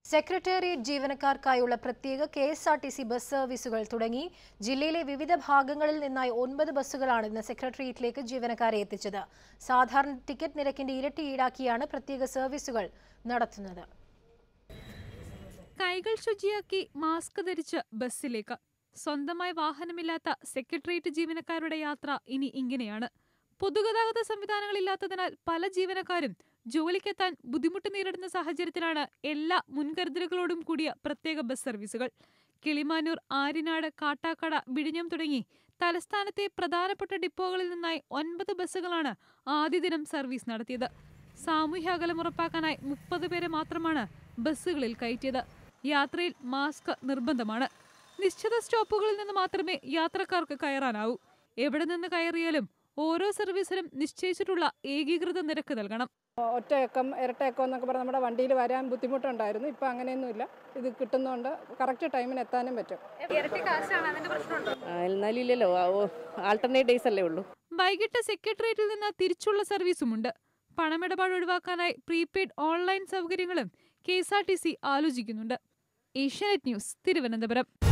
secretariat ജീവനക്കാർക്കായുള്ള പ്രത്യേക K S R T C bus സർവീസുകൾ തുടങ്ങി ജില്ലയിലെ വിവിധ ഭാഗങ്ങളിൽ നിന്നായി ഒൻപത് ബസ്സുകളാണ് ഇന്ന് സെക്രട്ടേറിയറ്റിലേക്ക് ജീവനക്കാരെ എത്തിച്ചത് സാധാരണ ടിക്കറ്റ് നിരക്കിന്റെ ഇരട്ടി ഈടാക്കിയാണ് പ്രത്യേക സർവീസുകൾ നടത്തുന്നത് കൈകൾ ശുചിയാക്കി മാസ്ക് ധരിച്ച് ബസ്സിലേക്ക് സ്വന്തമായി വാഹനമില്ലാത്ത സെക്രട്ടേറിയറ്റ് ജീവനക്കാരുടെ യാത്ര ഇനി ഇങ്ങനെയാണ് പൊതുഗതാഗത സംവിധാനങ്ങളില്ലാത്തതിനാൽ പല ജീവനക്കാരും ജോലിക്കെത്താൻ ബുദ്ധിമുട്ട് നേരിടുന്ന സാഹചര്യത്തിലാണ് എല്ലാ മുൻകരുതലുകളോടും കൂടിയ പ്രത്യേക ബസ് സർവീസുകൾ കിളിമാനൂർ ആര്യനാട് കാട്ടാക്കട വിഴിഞ്ഞം തുടങ്ങി തലസ്ഥാനത്തെ പ്രധാനപ്പെട്ട ഡിപ്പോകളിൽ നിന്നായി ഒൻപത് ബസ്സുകളാണ് ആദ്യ ദിനം സർവീസ് നടത്തിയത് സാമൂഹ്യ അകലം ഉറപ്പാക്കാനായി മുപ്പത് പേരെ മാത്രമാണ് ബസ്സുകളിൽ കയറ്റിയത് യാത്രയിൽ മാസ്ക് നിർബന്ധമാണ് നിശ്ചിത സ്റ്റോപ്പുകളിൽ നിന്ന് മാത്രമേ യാത്രക്കാർക്ക് കയറാനാവൂ എവിടെ നിന്ന് കയറിയാലും ഓരോ സർവീസിനും നിശ്ചയിച്ചിട്ടുള്ള ഏകീകൃത നിരക്ക് നൽകണം ഒറ്റയക്കം ഇരട്ടയക്കം എന്നൊക്കെ പറഞ്ഞ് നമ്മുടെ വണ്ടിയിൽ വരാൻ ബുദ്ധിമുട്ടുണ്ടായിരുന്നു ഇപ്പം അങ്ങനെയൊന്നുമില്ല ഇത് കിട്ടുന്നതുകൊണ്ട് കറക്റ്റ് ടൈമിന് എത്താനും പറ്റും ആ, എന്നാലും ഇല്ലല്ലോ ആൾട്ടർനേറ്റ് ഡേയ്സ് അല്ലേ ഉള്ളൂ വൈകിട്ട് സെക്രട്ടേറിയറ്റിൽ നിന്ന് തിരിച്ചുള്ള സർവീസുമുണ്ട് പണമിടപാട് ഒഴിവാക്കാനായി പ്രീപെയ്ഡ് ഓൺലൈൻ സൗകര്യങ്ങളും K S R T C ആലോചിക്കുന്നുണ്ട് ഏഷ്യാനെറ്റ് ന്യൂസ് തിരുവനന്തപുരം